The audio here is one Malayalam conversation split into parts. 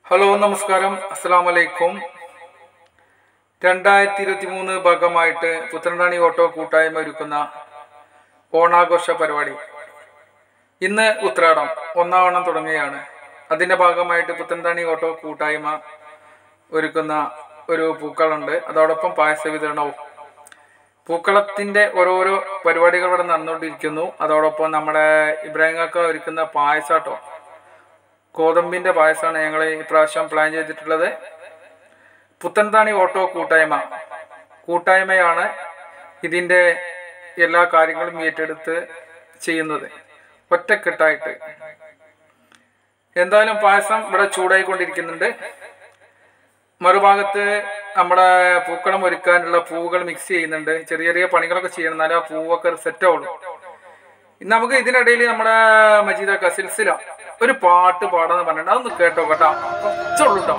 ഹലോ നമസ്കാരം അസ്സാം വലൈക്കും രണ്ടായിരത്തി ഇരുപത്തി മൂന്ന് ഭാഗമായിട്ട് പുത്തനത്താണി ഓട്ടോ കൂട്ടായ്മ ഒരുക്കുന്ന ഓണാഘോഷ പരിപാടി ഇന്ന് ഉത്രാടം ഒന്നാവണം തുടങ്ങുകയാണ് അതിന്റെ ഭാഗമായിട്ട് പുത്തനത്താണി ഓട്ടോ കൂട്ടായ്മ ഒരുക്കുന്ന ഒരു പൂക്കളുണ്ട് അതോടൊപ്പം പായസ വിതരണവും പൂക്കളത്തിന്റെ ഓരോരോ പരിപാടികൾ ഇവിടെ നടന്നുകൊണ്ടിരിക്കുന്നു അതോടൊപ്പം നമ്മുടെ ഇബ്രാഹിം കാക്ക ഒരുക്കുന്ന പായസാട്ടോ ഗോതമ്പിന്റെ പായസമാണ് ഞങ്ങൾ ഇപ്രാവശ്യം പ്ലാൻ ചെയ്തിട്ടുള്ളത് പുത്തൻതാണി ഓട്ടോ കൂട്ടായ്മ കൂട്ടായ്മയാണ് ഇതിന്റെ എല്ലാ കാര്യങ്ങളും ഏറ്റെടുത്ത് ചെയ്യുന്നത് ഒറ്റക്കെട്ടായിട്ട് എന്തായാലും പായസം ഇവിടെ ചൂടായിക്കൊണ്ടിരിക്കുന്നുണ്ട് മറുഭാഗത്ത് നമ്മുടെ പൂക്കളം ഒരുക്കാനുള്ള പൂവുകൾ മിക്സ് ചെയ്യുന്നുണ്ട് ചെറിയ ചെറിയ പണികളൊക്കെ ചെയ്യണം എന്നാലും ആ പൂവൊക്കെ സെറ്റ് ആവുള്ളൂ ഇന്ന് നമുക്ക് ഇതിനിടയിൽ നമ്മുടെ മജീദക്ക സിൽസില ഒരു പാട്ട് പാടാന്ന് പറഞ്ഞിട്ട് അതൊന്ന് കേട്ടോ കേട്ടോ കുറച്ചുള്ളൂ കേട്ടോ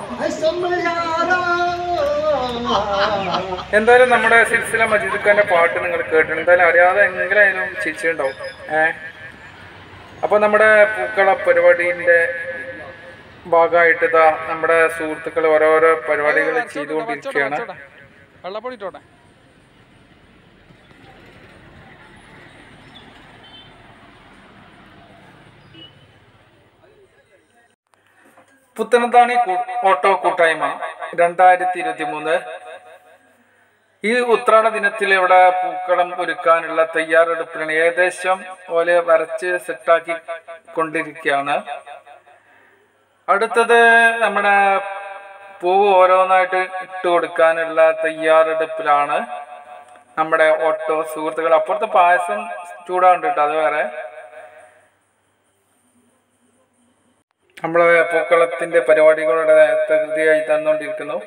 എന്തായാലും നമ്മുടെ സിൽസില മജീദക്കാന്റെ പാട്ട് നിങ്ങൾ കേട്ടു എന്തായാലും അറിയാതെ എങ്ങനെയായാലും ചിരിച്ചിട്ടുണ്ടാവും ഏ അപ്പൊ നമ്മുടെ പൂക്കള പരിപാടിന്റെ ഭാഗമായിട്ട് ഇതാ നമ്മുടെ സുഹൃത്തുക്കൾ ഓരോരോ പരിപാടികൾ ചെയ്തുകൊണ്ടിരിക്കുകയാണ് വെള്ളപ്പൊടി ഇട്ടോട്ടെ പുത്തനത്താണി കൂ- ഓട്ടോ കൂട്ടായ്മ രണ്ടായിരത്തി ഇരുപത്തി മൂന്ന് ഈ ഉത്രാട ദിനത്തിൽ ഇവിടെ പൂക്കളം ഒരുക്കാനുള്ള തയ്യാറെടുപ്പിലാണ് ഏകദേശം പോലെ വരച്ച് സെറ്റാക്കി കൊണ്ടിരിക്കുകയാണ് അടുത്തത് നമ്മുടെ പൂവ് ഓരോന്നായിട്ട് ഇട്ട് കൊടുക്കാനുള്ള തയ്യാറെടുപ്പിലാണ് നമ്മുടെ ഓട്ടോ സുഹൃത്തുക്കൾ അപ്പുറത്ത് പായസം ചൂടാണ്ട് കേട്ടോ അത് വേറെ നമ്മളെ പൂക്കളത്തിന്റെ പരിപാടികളുടെ തകൃതിയായി തന്നുകൊണ്ടിരിക്കുന്നു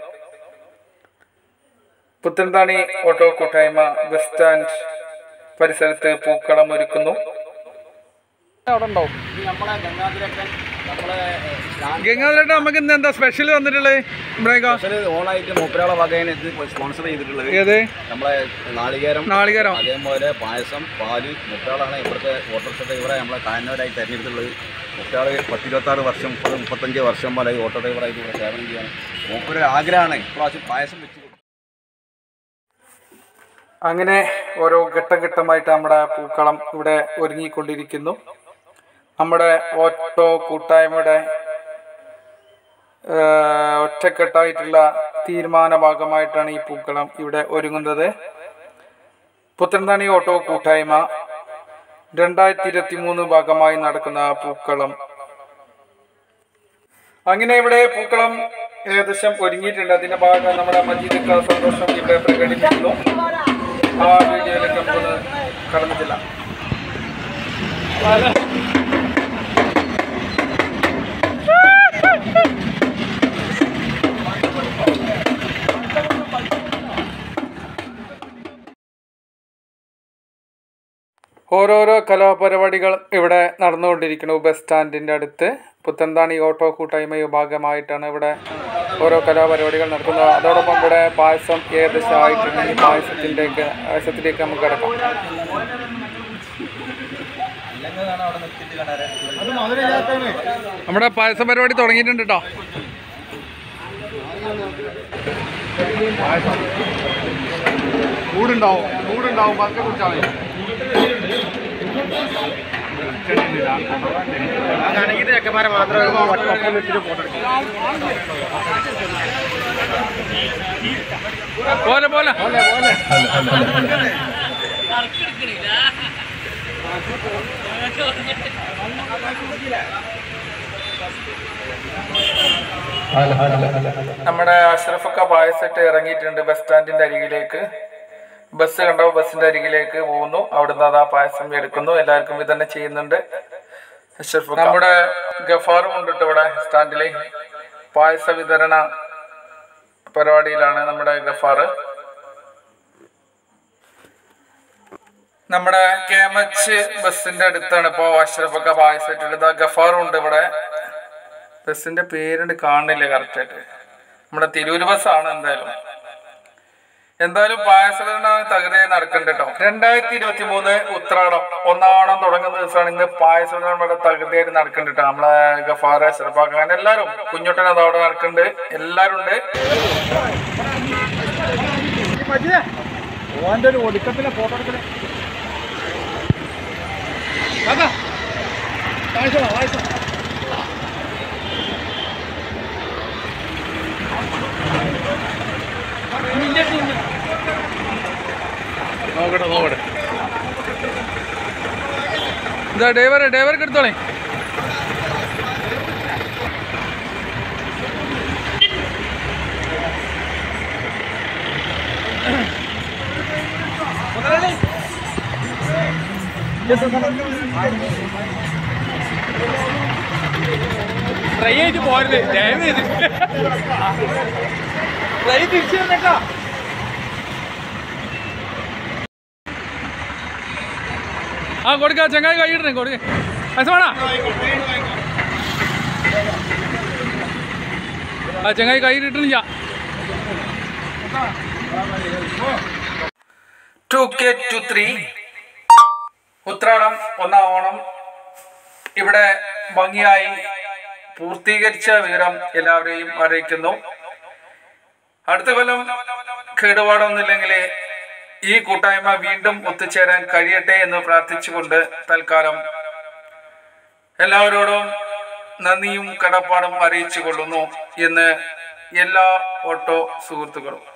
പുത്തൻതാണി ഓട്ടോ കൂട്ടായ്മ ബസ് സ്റ്റാൻഡ് പരിസരത്ത് പൂക്കളം ഒരുക്കുന്നു അവിടെ ഉണ്ടാവും നമ്മളെ ഗംഗാധരക്കൻ നമ്മളെ ഗംഗാധരേട്ട നമുക്ക് ഇന്ന് എന്താ സ്പെഷ്യൽ വന്നിട്ടുള്ളത് ഇബ്രാഹിം സ്പെഷ്യൽ ഓണായിട്ട് മൂപ്പരാളെ വകയാണ് ഇത് സ്പോൺസർ ചെയ്തിട്ടുള്ളത് ഏത് നമ്മളെ നാളികേരം നാളികേരം അതേപോലെ പായസം പാല് മുപ്പരാളാണ് ഇവിടുത്തെ ഓട്ടോറിക്ഷ ഡ്രൈവറെ നമ്മളെ കാനവരായി തെരഞ്ഞെടുത്തുള്ളത് മുപ്പരാള് പത്തിരുപത്താറ് വർഷം മുപ്പത് മുപ്പത്തഞ്ച് വർഷം പോലെ ഈ ഓട്ടോ ഡ്രൈവറായിട്ട് ഇവിടെ സേവനം ചെയ്യാണ് മൂപ്പര് ആഗ്രഹമാണ് ഇപ്രാവശ്യം പായസം വെച്ച് കൊടുക്കുക. അങ്ങനെ ഓരോ ഘട്ടം ഘട്ടമായിട്ട് നമ്മുടെ പൂക്കളം ഇവിടെ ഒരുങ്ങിക്കൊണ്ടിരിക്കുന്നു നമ്മുടെ ഓട്ടോ കൂട്ടായ്മയുടെ ഏഹ്, ഒറ്റക്കെട്ടായിട്ടുള്ള തീരുമാന ഭാഗമായിട്ടാണ് ഈ പൂക്കളം ഇവിടെ ഒരുങ്ങുന്നത് പുത്തൻതാണി ഓട്ടോ കൂട്ടായ്മ രണ്ടായിരത്തി ഇരുപത്തി മൂന്ന് ഭാഗമായി നടക്കുന്ന പൂക്കളം അങ്ങനെ ഇവിടെ പൂക്കളം ഏകദേശം ഒരുങ്ങിയിട്ടുണ്ട് അതിന്റെ ഭാഗം നമ്മുടെ മജീദ് ക സന്തോഷം ഇവിടെ പ്രകടിപ്പിക്കുന്നു ആ വീഡിയോയിലേക്ക് നമുക്കൊന്ന് കടന്നിട്ടില്ല ഓരോരോ കലാപരിപാടികൾ ഇവിടെ നടന്നുകൊണ്ടിരിക്കുന്നു ബസ് സ്റ്റാൻഡിന്റെ അടുത്ത് പുത്തൻതാണി ഓട്ടോ കൂട്ടായ്മ ഭാഗമായിട്ടാണ് ഇവിടെ ഓരോ കലാപരിപാടികൾ നടക്കുന്നത് അതോടൊപ്പം ഇവിടെ പായസം ഏകദേശം ആയിട്ടുണ്ട് ഈ പായസത്തിൻ്റെ പായസത്തിലേക്ക് നമുക്ക് കിടക്കാം നമ്മുടെ പായസ പരിപാടി തുടങ്ങിയിട്ടുണ്ട് കേട്ടോ ചൂടുണ്ടാവും ചൂടുണ്ടാവും പതുക്കെ കുടിച്ചാൽ മതി പോലെ പോലെ നമ്മുടെ അഷ്റഫൊക്കെ പായസമായിട്ട് ഇറങ്ങിയിട്ടുണ്ട് ബസ് സ്റ്റാൻഡിന്റെ അരികിലേക്ക് ബസ് കണ്ടോ ബസ്സിന്റെ അരികിലേക്ക് പോകുന്നു അവിടുന്ന് അതാ പായസം എടുക്കുന്നു എല്ലാവർക്കും വിതരണം ചെയ്യുന്നുണ്ട് അഷ്റഫ് നമ്മുടെ ഗഫാറും ഉണ്ട് ട്ടോ ഇവിടെ സ്റ്റാൻഡില് പായസ വിതരണ പരിപാടിയിലാണ് നമ്മുടെ ഗഫാറ് നമ്മുടെ കേമച്ച് ബസ്സിന്റെ അടുത്താണ് ഇപ്പോ അഷ്റഫൊക്കെ പായസമായിട്ടുള്ളത് ഗഫാറും ഉണ്ട് ഇവിടെ ബസ്സിന്റെ പേരുണ്ട് കാണുന്നില്ല കറക്റ്റ് ആയിട്ട് നമ്മുടെ തിരൂര് ബസ്സാണ് എന്തായാലും എന്തായാലും പായസവിതരണ തകൃതിയായി നടക്കുന്നുണ്ട് കേട്ടോ രണ്ടായിരത്തി ഇരുപത്തി മൂന്ന് ഉത്രാടം ഒന്നാവണം തുടങ്ങുന്ന ദിവസമാണ് ഇന്ന് പായസവിതരണം ഇവിടെ തകൃതിയായിട്ട് നടക്കുന്നുണ്ട് കേട്ടോ നമ്മളെ ഗഫാറ ചെറുപ്പാക്കാൻ എല്ലാവരും കുഞ്ഞുട്ടൻ അത് അവിടെ നടക്കുന്നുണ്ട് എല്ലാവരും ഉണ്ട് ഓന്റെ ഒരു ഒടുക്കത്തിലെ ഫോട്ടോ എടുക്കലേ നോക്കട്ടെ നോക്കട്ടെ ഇതാ ഡ്രൈവർ ഡ്രൈവർക്ക് എടുത്തോളേ ട്രൈ ചെയ്ത് പോരുത് ദയവ് ചെയ്ത് ട്രൈ തിരിച്ചു വന്നേക്കാ ആ കൊടുക്ക ചങ്ങായി കൈയിടണേ കൊടുക്ക പൈസ വേണ ആ ചങ്ങായി കൈയിട്ടിട്ടില്ല two K two three Uthradam ഒന്നാം ഓണം ഇവിടെ ഭംഗിയായി പൂർത്തീകരിച്ച വിവരം എല്ലാവരെയും അറിയിക്കുന്നു അടുത്ത കൊല്ലം കേടുപാടൊന്നുമില്ലെങ്കിൽ ഈ കൂട്ടായ്മ വീണ്ടും ഒത്തുചേരാൻ കഴിയട്ടെ എന്ന് പ്രാർത്ഥിച്ചുകൊണ്ട് തൽക്കാലം എല്ലാവരോടും നന്ദിയും കടപ്പാടും അറിയിച്ചു കൊള്ളുന്നു എന്ന് എല്ലാ ഓട്ടോ സുഹൃത്തുക്കളും